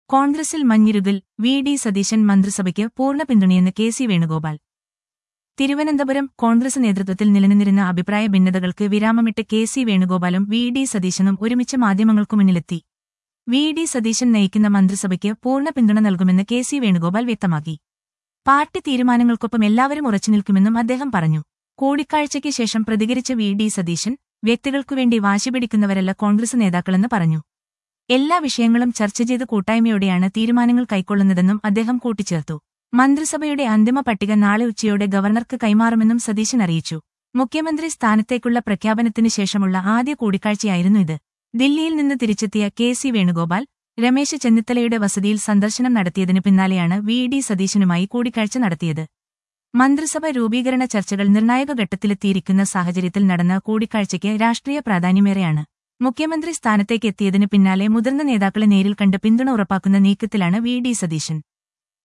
കോൺഗ്രസിൽ മഞ്ഞിരുകിൽ V D Satheesan മന്ത്രിസഭയ്ക്ക് പൂർണ്ണ പിന്തുണയെന്ന് K C Venugopal Thiruvananthapuram Congress നേതൃത്വത്തിൽ നിലനിന്നിരുന്ന അഭിപ്രായ ഭിന്നതകൾക്ക് വിരാമമിട്ട് കെ സി വേണുഗോപാലും വി ഡി സതീശനും ഒരുമിച്ച് മാധ്യമങ്ങൾക്കു മുന്നിലെത്തി വി ഡി സതീശൻ നയിക്കുന്ന മന്ത്രിസഭയ്ക്ക് പൂർണ്ണ പിന്തുണ നൽകുമെന്ന് കെ സി വേണുഗോപാൽ വ്യക്തമാക്കി പാർട്ടി തീരുമാനങ്ങൾക്കൊപ്പം എല്ലാവരും ഉറച്ചുനിൽക്കുമെന്നും അദ്ദേഹം പറഞ്ഞു കൂടിക്കാഴ്ചയ്ക്ക് ശേഷം പ്രതികരിച്ച വി ഡി സതീശൻ വ്യക്തികൾക്കുവേണ്ടി വാശിപിടിക്കുന്നവരല്ല കോൺഗ്രസ് നേതാക്കളെന്ന് പറഞ്ഞു എല്ലാ വിഷയങ്ങളും ചർച്ച ചെയ്ത് കൂട്ടായ്മയോടെയാണ് തീരുമാനങ്ങൾ കൈക്കൊള്ളുന്നതെന്നും അദ്ദേഹം കൂട്ടിച്ചേർത്തു മന്ത്രിസഭയുടെ അന്തിമ പട്ടിക നാളെ ഉച്ചയോടെ ഗവർണർക്ക് കൈമാറുമെന്നും സതീശൻ അറിയിച്ചു മുഖ്യമന്ത്രി സ്ഥാനത്തേക്കുള്ള പ്രഖ്യാപനത്തിന് ശേഷമുള്ള ആദ്യ കൂടിക്കാഴ്ചയായിരുന്നു ഇത് ദില്ലിയിൽ നിന്ന് തിരിച്ചെത്തിയ കെ സി വേണുഗോപാൽ രമേശ് ചെന്നിത്തലയുടെ വസതിയിൽ സന്ദർശനം നടത്തിയതിനു പിന്നാലെയാണ് വി ഡി സതീശനുമായി കൂടിക്കാഴ്ച നടത്തിയത് മന്ത്രിസഭ രൂപീകരണ ചർച്ചകൾ നിർണായക ഘട്ടത്തിലെത്തിയിരിക്കുന്ന സാഹചര്യത്തിൽ നടന്ന കൂടിക്കാഴ്ചയ്ക്ക് രാഷ്ട്രീയ പ്രാധാന്യമേറെയാണ് മുഖ്യമന്ത്രി സ്ഥാനത്തേക്ക് എത്തിയതിനു പിന്നാലെ മുതിർന്ന നേതാക്കളെ നേരിൽ കണ്ട് പിന്തുണ ഉറപ്പാക്കുന്ന നീക്കത്തിലാണ് വി ഡി സതീശൻ